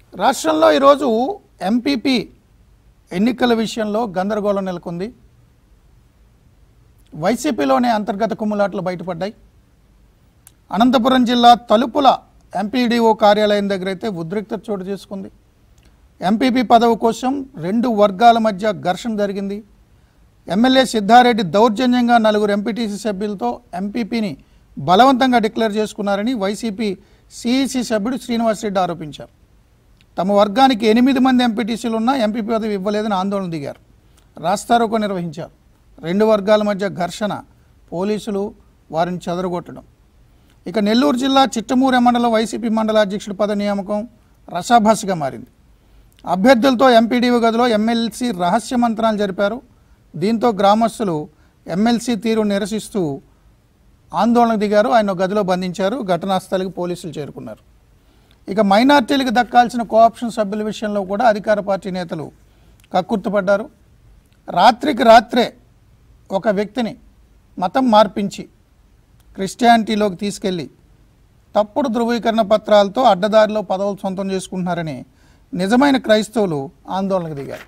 రాష్ట్రంలో ఈరోజు ఎంపీపీ ఎన్నికల విషయంలో గందరగోళం నెలకొంది వైసీపీలోనే అంతర్గత కుమ్ములాట్లు బయటపడ్డాయి అనంతపురం జిల్లా తలుపుల ఎంపీడీఓ కార్యాలయం దగ్గర అయితే ఉద్రిక్తత చోటు చేసుకుంది ఎంపీపీ పదవి కోసం రెండు వర్గాల మధ్య ఘర్షణ జరిగింది ఎమ్మెల్యే సిద్ధారెడ్డి దౌర్జన్యంగా నలుగురు ఎంపీటీసీ సభ్యులతో ఎంపీపీని బలవంతంగా డిక్లేర్ చేసుకున్నారని వైసీపీ సిఈసి సభ్యుడు శ్రీనివాసరెడ్డి ఆరోపించారు తమ వర్గానికి ఎనిమిది మంది ఎంపీటీసీలు ఉన్నా ఎంపీపీ పదవి ఇవ్వలేదని ఆందోళన దిగారు రాస్తారోకో నిర్వహించారు రెండు వర్గాల మధ్య ఘర్షణ పోలీసులు వారిని చెదరగొట్టడం ఇక నెల్లూరు జిల్లా చిట్టమూరు మండలం వైసీపీ మండల అధ్యక్షుడి పదవి నియామకం రసాభాసగా మారింది అభ్యర్థులతో ఎంపీడీఓ గదిలో ఎమ్మెల్సీ రహస్య మంత్రాలు జరిపారు దీంతో గ్రామస్తులు ఎమ్మెల్సీ తీరు నిరసిస్తూ ఆందోళనకు దిగారు ఆయన ఒక గదిలో బంధించారు ఘటనా స్థలికి పోలీసులు చేరుకున్నారు ఇక మైనార్టీలకు దక్కాల్సిన కోఆప్షన్ సభ్యుల విషయంలో కూడా అధికార పార్టీ నేతలు కక్కుర్తుపడ్డారు రాత్రికి రాత్రే ఒక వ్యక్తిని మతం మార్పించి క్రిస్టియానిటీలోకి తీసుకెళ్ళి తప్పుడు ధృవీకరణ పత్రాలతో అడ్డదారిలో పదవులు సొంతం చేసుకుంటున్నారని నిజమైన క్రైస్తవులు ఆందోళనకు దిగారు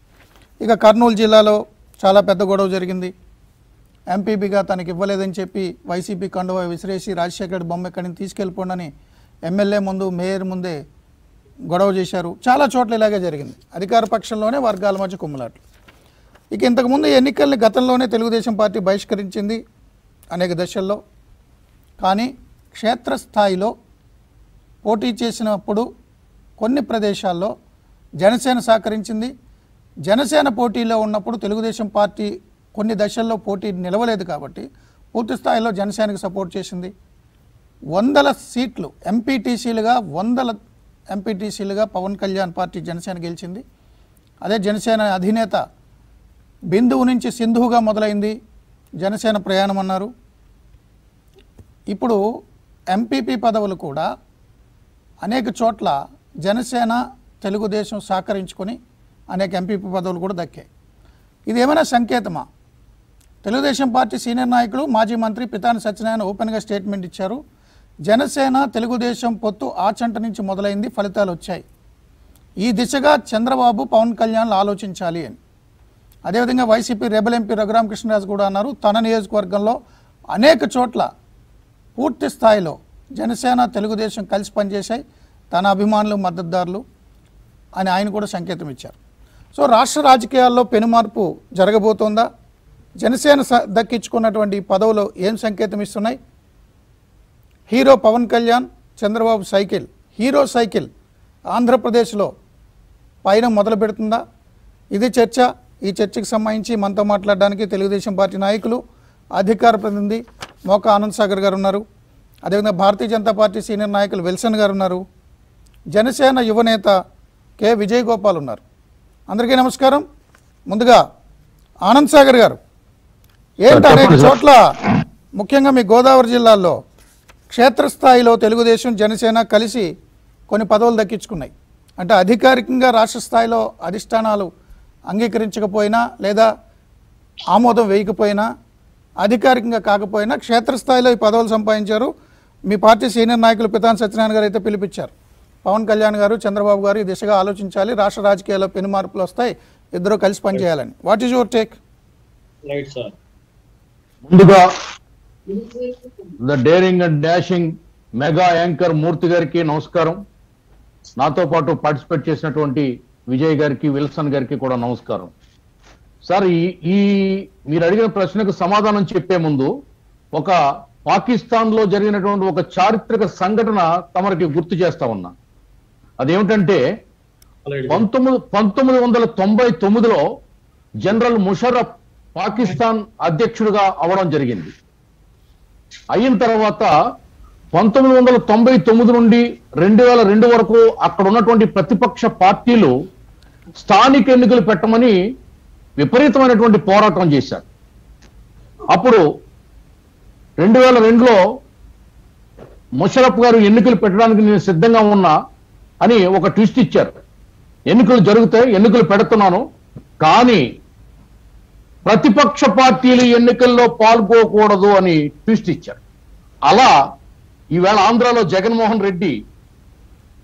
ఇక కర్నూలు జిల్లాలో చాలా పెద్ద గొడవ జరిగింది ఎంపీపీగా తనకి ఇవ్వలేదని చెప్పి వైసీపీ కండువా విసిరేసి రాజశేఖర్ బొమ్మ ఇక్కడి నుంచి తీసుకెళ్ళిపోండని ఎమ్మెల్యే ముందు మేయర్ ముందే గొడవ చేశారు చాలా చోట్ల ఇలాగే జరిగింది అధికార పక్షంలోనే వర్గాల మధ్య కుమ్ములాట్లు ఇక ఇంతకుముందు ఎన్నికల్ని గతంలోనే తెలుగుదేశం పార్టీ బహిష్కరించింది అనేక దశల్లో కానీ క్షేత్రస్థాయిలో పోటీ చేసినప్పుడు కొన్ని ప్రదేశాల్లో జనసేన సహకరించింది జనసేన పోటీలో ఉన్నప్పుడు తెలుగుదేశం పార్టీ కొన్ని దశల్లో పోటీ నిలవలేదు కాబట్టి పూర్తి స్థాయిలో జనసేనకు సపోర్ట్ చేసింది వందల సీట్లు ఎంపీటీసీలుగా వందల ఎంపీటీసీలుగా పవన్ కళ్యాణ్ పార్టీ జనసేన గెలిచింది అదే జనసేన అధినేత బిందువు నుంచి సింధువుగా మొదలైంది జనసేన ప్రయాణం అన్నారు ఇప్పుడు ఎంపీపీ పదవులు కూడా అనేక చోట్ల జనసేన తెలుగుదేశం సహకరించుకొని అనేక ఎంపీపీ పదవులు కూడా దక్కాయి ఇది ఏమైనా సంకేతమా తెలుగుదేశం పార్టీ సీనియర్ నాయకులు మాజీ మంత్రి పితాని సత్యనారాయణ ఓపెన్గా స్టేట్మెంట్ ఇచ్చారు జనసేన తెలుగుదేశం పొత్తు ఆచంట నుంచి మొదలైంది ఫలితాలు వచ్చాయి ఈ దిశగా చంద్రబాబు పవన్ కళ్యాణ్ ఆలోచించాలి అని అదేవిధంగా వైసీపీ రెబల్ ఎంపీ రఘురామకృష్ణరాజు కూడా అన్నారు తన నియోజకవర్గంలో అనేక చోట్ల పూర్తి స్థాయిలో జనసేన తెలుగుదేశం కలిసి పనిచేశాయి తన అభిమానులు మద్దతుదారులు అని ఆయన కూడా సంకేతం ఇచ్చారు సో రాష్ట్ర రాజకీయాల్లో పెనుమార్పు జరగబోతోందా జనసేన స- దక్కించుకున్నటువంటి ఈ పదవులు ఏం సంకేతం ఇస్తున్నాయి hero Pawan Kalyan Chandrababu cycle hero cycle ఆంధ్రప్రదేశ్లో పైన మొదలు పెడుతుందా ఇది చర్చ ఈ చర్చకు సంబంధించి మనతో మాట్లాడడానికి తెలుగుదేశం పార్టీ నాయకులు అధికార ప్రతినిధి మోక ఆనంద్ సాగర్ గారు ఉన్నారు అదేవిధంగా భారతీయ జనతా పార్టీ సీనియర్ నాయకులు విల్సన్ గారు ఉన్నారు జనసేన యువనేత కె విజయ్ గోపాల్ ఉన్నారు అందరికీ నమస్కారం ముందుగా ఆనంద్ సాగర్ గారు ఏంటి అనేక చోట్ల ముఖ్యంగా మీ గోదావరి జిల్లాల్లో క్షేత్రస్థాయిలో తెలుగుదేశం జనసేన కలిసి కొన్ని పదవులు దక్కించుకున్నాయి అంటే అధికారికంగా రాష్ట్ర స్థాయిలో అధిష్టానాలు అంగీకరించకపోయినా లేదా ఆమోదం వేయకపోయినా అధికారికంగా కాకపోయినా క్షేత్రస్థాయిలో ఈ పదవులు సంపాదించారు మీ పార్టీ సీనియర్ నాయకులు పితాన్ సత్యనారాయణ గారు అయితే పిలిపించారు పవన్ కళ్యాణ్ గారు చంద్రబాబు గారు ఈ దిశగా ఆలోచించాలి రాష్ట్ర రాజకీయాల్లో పెను మార్పులు వస్తాయి ఇద్దరు కలిసి పనిచేయాలని what is your take right sir ముందుగా the daring and dashing mega anchor Murthy గారికి నమస్కారం నాతో పాటు పార్టిసిపేట్ చేసినటువంటి విజయ్ గారికి విల్సన్ గారికి కూడా నమస్కారం సార్ ఈ ఈ మీరు అడిగిన ప్రశ్నకు సమాధానం చెప్పే ముందు ఒక పాకిస్తాన్ లో జరిగినటువంటి ఒక చారిత్రక సంఘటన తమరికి గుర్తు చేస్తా ఉన్నా అదేమిటంటే అలాగే పంతొమ్మిది పంతొమ్మిది వందల తొంభై తొమ్మిదిలో జనరల్ ముషరఫ్ పాకిస్తాన్ అధ్యక్షుడిగా అవడం జరిగింది అయిన తర్వాత పంతొమ్మిది వందల తొంభై తొమ్మిది నుండి రెండు వేల రెండు వరకు అక్కడ ఉన్నటువంటి ప్రతిపక్ష పార్టీలు స్థానిక ఎన్నికలు పెట్టమని విపరీతమైనటువంటి పోరాటం చేశారు అప్పుడు రెండు వేల రెండులో ముషరఫ్ గారు ఎన్నికలు పెట్టడానికి నేను సిద్ధంగా ఉన్నా అని ఒక ట్విస్ట్ ఇచ్చారు ఎన్నికలు జరుగుతాయి ఎన్నికలు పెడుతున్నాను కానీ ప్రతిపక్ష పార్టీలు ఎన్నికల్లో పాల్గొకూడదు అని ట్విస్ట్ ఇచ్చారు అలా ఈవేళ ఆంధ్రాలో జగన్మోహన్ రెడ్డి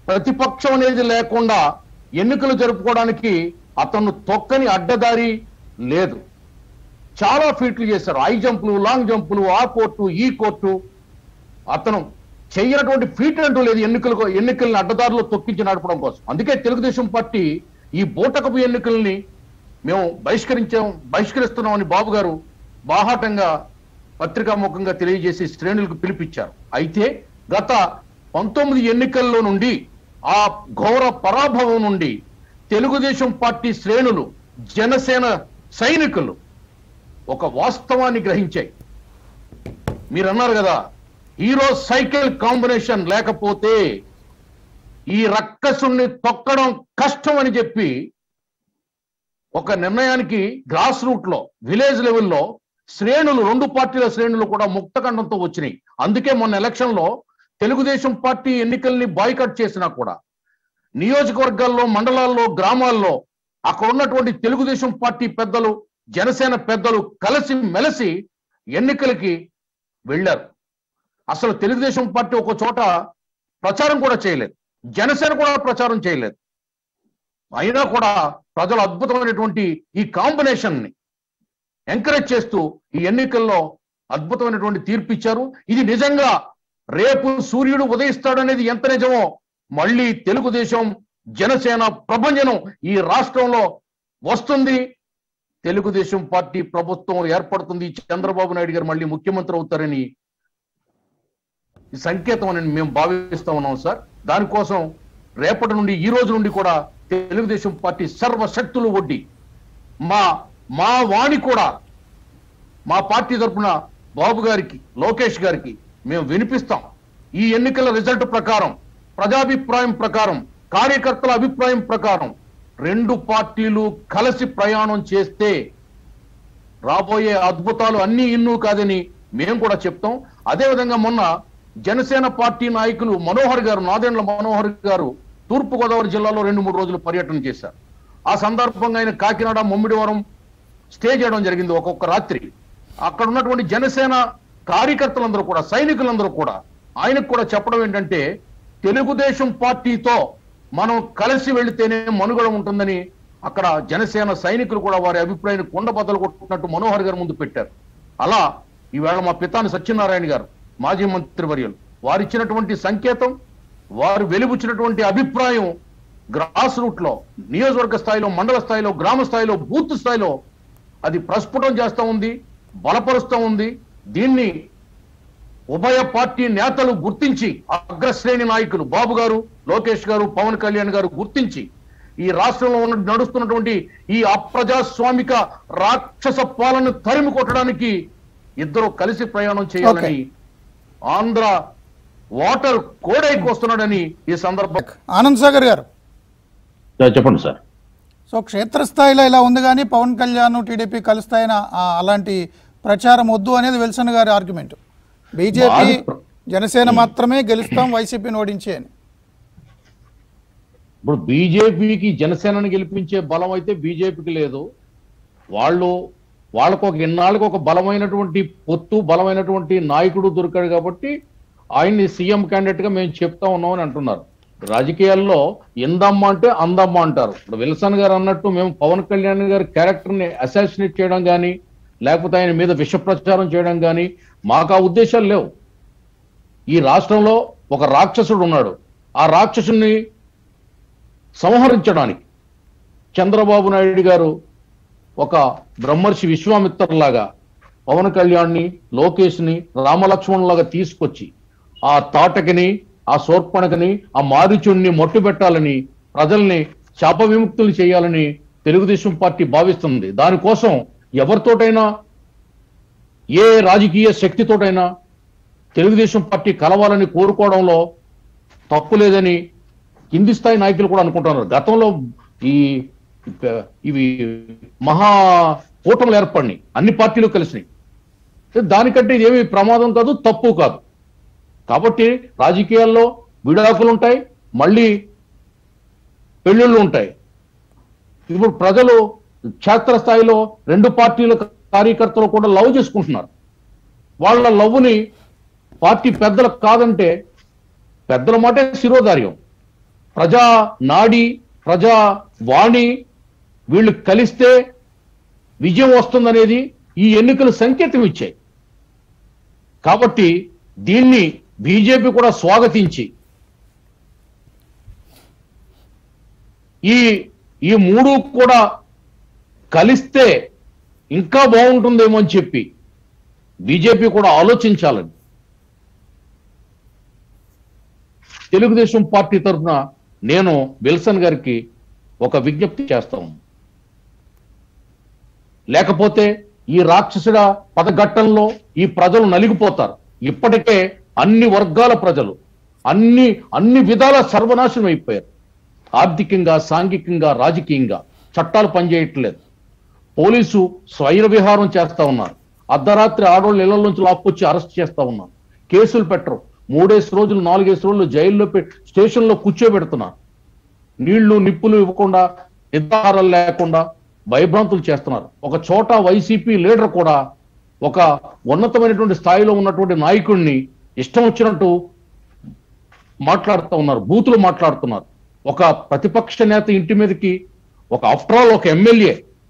ప్రతిపక్షం అనేది లేకుండా ఎన్నికలు జరుపుకోవడానికి అతను తొక్కని అడ్డదారి లేదు చాలా ఫీట్లు చేశారు హై జంపులు లాంగ్ జంపులు ఆ కోర్టు ఈ కోర్టు అతను చేయనటువంటి ఫీట్ అంటూ లేదు ఎన్నికలకు ఎన్నికల్ని అడ్డదారులు తొక్కించి నడపడం కోసం అందుకే తెలుగుదేశం పార్టీ ఈ బూటకపు ఎన్నికల్ని మేము బహిష్కరించాం బహిష్కరిస్తున్నామని బాబు గారు బాహాటంగా పత్రికాముఖంగా తెలియజేసి శ్రేణులకు పిలిపించారు అయితే గత పంతొమ్మిది ఎన్నికల్లో నుండి ఆ ఘోర పరాభవం నుండి తెలుగుదేశం పార్టీ శ్రేణులు జనసేన సైనికులు ఒక వాస్తవాన్ని గ్రహించాయి మీరు అన్నారు కదా హీరో సైకిల్ కాంబినేషన్ లేకపోతే ఈ రక్కసుణ్ణి తొక్కడం కష్టం అని చెప్పి ఒక నిర్ణయానికి గ్రాస్ రూట్ లో విలేజ్ లెవెల్లో శ్రేణులు రెండు పార్టీల శ్రేణులు కూడా ముక్తఖండంతో వచ్చినాయి అందుకే మొన్న ఎలక్షన్ లో తెలుగుదేశం పార్టీ ఎన్నికల్ని బాయ్కట్ చేసినా కూడా నియోజకవర్గాల్లో మండలాల్లో గ్రామాల్లో అక్కడ ఉన్నటువంటి తెలుగుదేశం పార్టీ పెద్దలు జనసేన పెద్దలు కలిసి మెలిసి ఎన్నికలకి వెళ్ళారు అసలు తెలుగుదేశం పార్టీ ఒక చోట ప్రచారం కూడా చేయలేదు జనసేన కూడా ప్రచారం చేయలేదు అయినా కూడా ప్రజలు అద్భుతమైనటువంటి ఈ కాంబినేషన్ ని ఎంకరేజ్ చేస్తూ ఈ ఎన్నికల్లో అద్భుతమైనటువంటి తీర్పు ఇచ్చారు ఇది నిజంగా రేపు సూర్యుడు ఉదయిస్తాడనేది ఎంత నిజమో మళ్ళీ తెలుగుదేశం జనసేన ప్రభంజనం ఈ రాష్ట్రంలో వస్తుంది తెలుగుదేశం పార్టీ ప్రభుత్వం ఏర్పడుతుంది చంద్రబాబు నాయుడు గారు మళ్ళీ ముఖ్యమంత్రి అవుతారని ఈ సంకేతం అని మేము భావిస్తా ఉన్నాం సార్ దానికోసం రేపటి నుండి ఈ రోజు నుండి కూడా తెలుగుదేశం పార్టీ సర్వశక్తులు ఒడ్డి మా మా వాణి కూడా మా పార్టీ తరపున బాబు గారికి లోకేష్ గారికి మేము వినిపిస్తాం ఈ ఎన్నికల రిజల్ట్ ప్రకారం ప్రజాభిప్రాయం ప్రకారం కార్యకర్తల అభిప్రాయం ప్రకారం రెండు పార్టీలు కలిసి ప్రయాణం చేస్తే రాబోయే అద్భుతాలు అన్ని ఇన్ను కాదని మేము కూడా చెప్తాం అదేవిధంగా మొన్న జనసేన పార్టీ నాయకులు మనోహర్ గారు నాదెండ్ల మనోహర్ గారు తూర్పు గోదావరి జిల్లాలో రెండు మూడు రోజులు పర్యటన చేశారు ఆ సందర్భంగా ఆయన కాకినాడ ముమ్మిడివరం స్టే చేయడం జరిగింది ఒక్కొక్క రాత్రి అక్కడ ఉన్నటువంటి జనసేన కార్యకర్తలందరూ కూడా సైనికులందరూ కూడా ఆయనకు కూడా చెప్పడం ఏంటంటే తెలుగుదేశం పార్టీతో మనం కలిసి వెళితేనే మనుగడ ఉంటుందని అక్కడ జనసేన సైనికులు కూడా వారి అభిప్రాయాన్ని కొండ బద్దలు కొట్టుకున్నట్టు మనోహర్ గారు ముందు పెట్టారు అలా ఈవేళ మా పితాని సత్యనారాయణ గారు మాజీ మంత్రి వర్యులు వారు ఇచ్చినటువంటి సంకేతం వారు వెలుబుచ్చినటువంటి అభిప్రాయం గ్రాస్ రూట్ లో నియోజకవర్గ స్థాయిలో మండల స్థాయిలో గ్రామ స్థాయిలో బూత్ స్థాయిలో అది ప్రస్ఫుటం చేస్తా ఉంది బలపరుస్తూ ఉంది దీన్ని ఉభయ పార్టీ నేతలు గుర్తించి అగ్రశ్రేణి నాయకులు బాబు గారు లోకేష్ గారు పవన్ కళ్యాణ్ గారు గుర్తించి ఈ రాష్ట్రంలో ఉన్న నడుస్తున్నటువంటి ఈ అప్రజాస్వామిక రాక్షస పాలన తరిమి కొట్టడానికి ఇద్దరు కలిసి ప్రయాణం చేయాలని ఆంధ్ర వాటర్ కోడైకి వస్తున్నాడని ఈ సందర్భం ఆనంద్ సాగర్ గారు చెప్పండి సార్ సో క్షేత్రస్థాయిలో ఇలా ఉంది కానీ పవన్ కళ్యాణ్ టీడీపీ కలుస్తాయని ఆ, అలాంటి ప్రచారం వద్దు అనేది విల్సన్ గారి ఆర్గ్యుమెంట్ బీజేపీ మాది ప్ర- జనసేన మాత్రమే గెలుస్తాం వైసీపీని ఓడించి అని ఇప్పుడు బీజేపీకి జనసేనని గెలిపించే బలం అయితే బీజేపీకి లేదు వాళ్ళు వాళ్ళకు ఒక ఇన్నాళ్ళకి ఒక బలమైనటువంటి పొత్తు బలమైనటువంటి నాయకుడు దొరికాడు కాబట్టి ఆయన్ని సీఎం క్యాండిడేట్ గా మేము చెప్తా ఉన్నామని అంటున్నారు రాజకీయాల్లో ఎందమ్మ అంటే అందమ్మ అంటారు ఇప్పుడు విల్సన్ గారు అన్నట్టు మేము పవన్ కళ్యాణ్ గారి క్యారెక్టర్ ని అసాసినేట్ చేయడం కానీ లేకపోతే ఆయన మీద విష ప్రచారం చేయడం కానీ మాకు ఆ ఉద్దేశాలు లేవు ఈ రాష్ట్రంలో ఒక రాక్షసుడు ఉన్నాడు ఆ రాక్షసుని సంహరించడానికి చంద్రబాబు నాయుడు గారు ఒక బ్రహ్మర్షి విశ్వామిత్రలాగా పవన్ కళ్యాణ్ని లోకేష్ని రామలక్ష్మణులాగా తీసుకొచ్చి ఆ తాటకిని ఆ శోర్పణకని ఆ మారిచుణ్ణి మొట్టు పెట్టాలని ప్రజల్ని శాప విముక్తులు చేయాలని తెలుగుదేశం పార్టీ భావిస్తుంది దానికోసం ఎవరితోటైనా ఏ రాజకీయ శక్తితోటైనా తెలుగుదేశం పార్టీ కలవాలని కోరుకోవడంలో తప్పు లేదని కింది స్థాయి నాయకులు కూడా అనుకుంటున్నారు గతంలో ఈ ప- ఇవి మహా కూటములు ఏర్పడినాయి అన్ని పార్టీలు కలిసినాయి దానికంటే ఇదేమి ప్రమాదం కాదు తప్పు కాదు కాబట్టి రాజకీయాల్లో విడాకులు ఉంటాయి మళ్ళీ పెళ్ళిళ్ళు ఉంటాయి ఇప్పుడు ప్రజలు క్షేత్రస్థాయిలో రెండు పార్టీల కార్యకర్తలు కూడా లవ్ చేసుకుంటున్నారు వాళ్ళ లవ్ని పార్టీ పెద్దలకు కాదంటే పెద్దల మాటే శిరోధార్యం ప్రజా నాడి ప్రజా వాణి వీళ్ళు కలిస్తే విజయం వస్తుందనేది ఈ ఎన్నికలు సంకేతం ఇచ్చాయి కాబట్టి దీన్ని బీజేపీ కూడా స్వాగతించి ఈ ఈ మూడు కూడా కలిస్తే ఇంకా బాగుంటుందేమో అని చెప్పి బీజేపీ కూడా ఆలోచించాలని తెలుగుదేశం పార్టీ తరఫున నేను విల్సన్ గారికి ఒక విజ్ఞప్తి చేస్తాను లేకపోతే ఈ రాక్షసుడ పదఘట్టంలో ఈ ప్రజలు నలిగిపోతారు ఇప్పటికే అన్ని వర్గాల ప్రజలు అన్ని అన్ని విధాల సర్వనాశనం అయిపోయారు ఆర్థికంగా సాంఘికంగా రాజకీయంగా చట్టాలు పనిచేయట్లేదు పోలీసు స్వైర విహారం చేస్తా ఉన్నారు అర్ధరాత్రి ఆడవాళ్ళు ఇళ్ల నుంచి లాక్కొచ్చి అరెస్ట్ చేస్తా ఉన్నారు కేసులు పెట్టరు మూడేసి రోజులు నాలుగేసి రోజులు జైల్లో పె- స్టేషన్లో కూర్చోబెడుతున్నారు నీళ్లు నిప్పులు ఇవ్వకుండా నిర్ధారాలు లేకుండా భయభ్రాంతులు చేస్తున్నారు ఒక చోట వైసీపీ లీడర్ కూడా ఒక ఉన్నతమైనటువంటి స్థాయిలో ఉన్నటువంటి నాయకుడిని ఇష్టం వచ్చినట్టు మాట్లాడుతూ ఉన్నారు బూతులు మాట్లాడుతున్నారు ఒక ప్రతిపక్ష నేత ఇంటి మీదకి ఒక ఆఫ్టర్ ఆల్ ఒక ఎమ్మెల్యే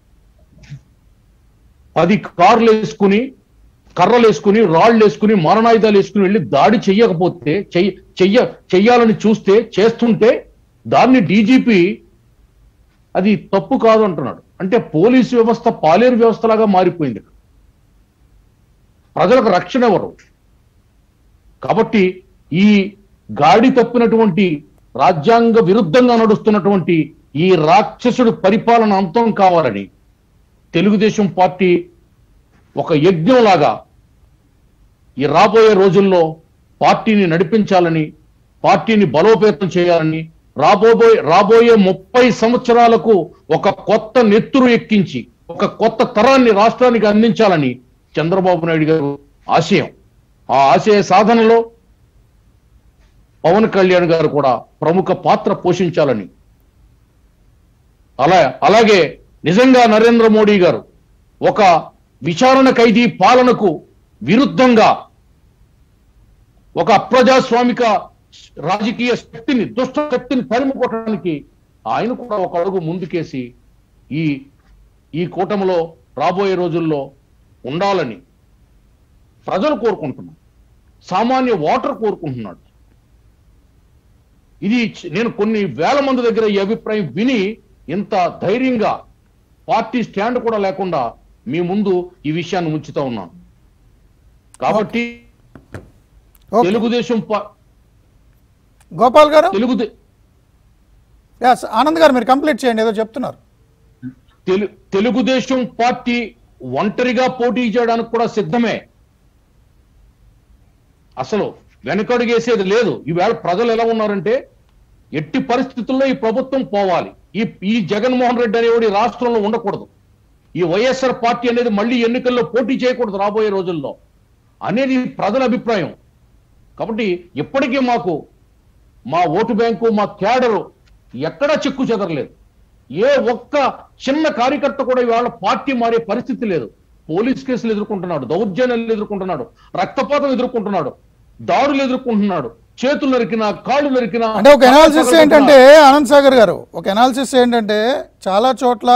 పది కార్లు వేసుకుని కర్రలు వేసుకుని రాళ్ళు వేసుకుని మారణాయుధాలు వేసుకుని వెళ్ళి దాడి చెయ్యకపోతే చెయ్య చెయ్య చెయ్యాలని చూస్తే చేస్తుంటే దాన్ని డీజీపీ అది తప్పు కాదు అంటున్నాడు అంటే పోలీసు వ్యవస్థ పాలేరు వ్యవస్థలాగా మారిపోయింది ప్రజలకు రక్షణ ఎవరు కాబట్టి ఈ గాడి తప్పినటువంటి రాజ్యాంగ విరుద్ధంగా నడుస్తున్నటువంటి ఈ రాక్షసుడు పరిపాలన అంతం కావాలని తెలుగుదేశం పార్టీ ఒక యజ్ఞంలాగా ఈ రాబోయే రోజుల్లో పార్టీని నడిపించాలని పార్టీని బలోపేతం చేయాలని రాబోబోయే రాబోయే ముప్పై సంవత్సరాలకు ఒక కొత్త నెత్తురు ఎక్కించి ఒక కొత్త తరాన్ని రాష్ట్రానికి అందించాలని చంద్రబాబు నాయుడు గారు ఆశయం ఆ ఆశయ సాధనలో పవన్ కళ్యాణ్ గారు కూడా ప్రముఖ పాత్ర పోషించాలని అలా అలాగే నిజంగా నరేంద్ర మోడీ గారు ఒక విచారణ ఖైదీ పాలనకు విరుద్ధంగా ఒక అప్రజాస్వామిక రాజకీయ శక్తిని దుష్ట శక్తిని తరిమి కొట్టడానికి ఆయన కూడా ఒక అడుగు ముందుకేసి ఈ ఈ కూటమిలో రాబోయే రోజుల్లో ఉండాలని ప్రజలు కోరుకుంటున్నారు సామాన్య ఓటర్ కోరుకుంటున్నాడు ఇది చ- నేను కొన్ని వేల మంది దగ్గర ఈ అభిప్రాయం విని ఇంత ధైర్యంగా పార్టీ స్టాండ్ కూడా లేకుండా మీ ముందు ఈ విషయాన్ని ఉంచుతా ఉన్నాను కాబట్టి ఓకే తెలుగుదేశం పా- గోపాల్ గారు తెలుగుదే ఎస్ ఆనంద్ గారు మీరు కంప్లీట్ చేయండి ఏదో చెప్తున్నారు తెలు తెలుగుదేశం పార్టీ ఒంటరిగా పోటీ చేయడానికి కూడా సిద్ధమే అసలు వెనకడుగేసేది లేదు ఈవేళ ప్రజలు ఎలా ఉన్నారంటే ఎట్టి పరిస్థితుల్లో ఈ ప్రభుత్వం పోవాలి ఈ ఈ జగన్మోహన్ రెడ్డి అనేవాడు ఈ రాష్ట్రంలో ఉండకూడదు ఈ వైఎస్ఆర్ పార్టీ అనేది మళ్ళీ ఎన్నికల్లో పోటీ చేయకూడదు రాబోయే రోజుల్లో అనేది ప్రజల అభిప్రాయం కాబట్టి ఇప్పటికీ మాకు మా ఓటు బ్యాంకు మా క్యాడరు ఎక్కడా చెక్కు చెదరలేదు ఏ ఒక్క చిన్న కార్యకర్త కూడా ఇవాళ పార్టీ మారే పరిస్థితి లేదు పోలీస్ కేసులు ఎదుర్కొంటున్నాడు దౌర్జన్యాలు ఎదుర్కొంటున్నాడు రక్తపాతం ఎదుర్కొంటున్నాడు దాడులు ఎదుర్కొంటున్నాడు చేతులు నరికినా కాళ్ళు నరికినా అంటే ఒక ఎనాలిసిస్ ఏంటంటే ఆనంద్ సాగర్ గారు ఒక ఎనాలిసిస్ ఏంటంటే చాలా చోట్ల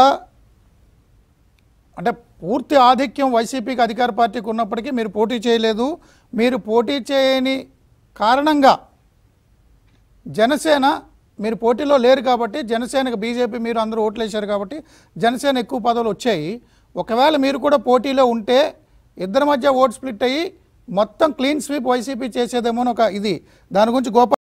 అంటే పూర్తి ఆధిక్యం వైసీపీకి అధికార పార్టీకి ఉన్నప్పటికీ మీరు పోటీ చేయలేదు మీరు పోటీ చేయని కారణంగా జనసేన మీరు పోటీలో లేరు కాబట్టి జనసేనకు బీజేపీ మీరు అందరూ ఓట్లు వేశారు కాబట్టి జనసేన ఎక్కువ పదవులు వచ్చాయి ఒకవేళ మీరు కూడా పోటీలో ఉంటే ఇద్దరి మధ్య ఓట్ స్ప్లిట్ అయ్యి మొత్తం క్లీన్ స్వీప్ వైసీపీ చేసేదేమో అని ఒక ఇది దాని గురించి గోపాల్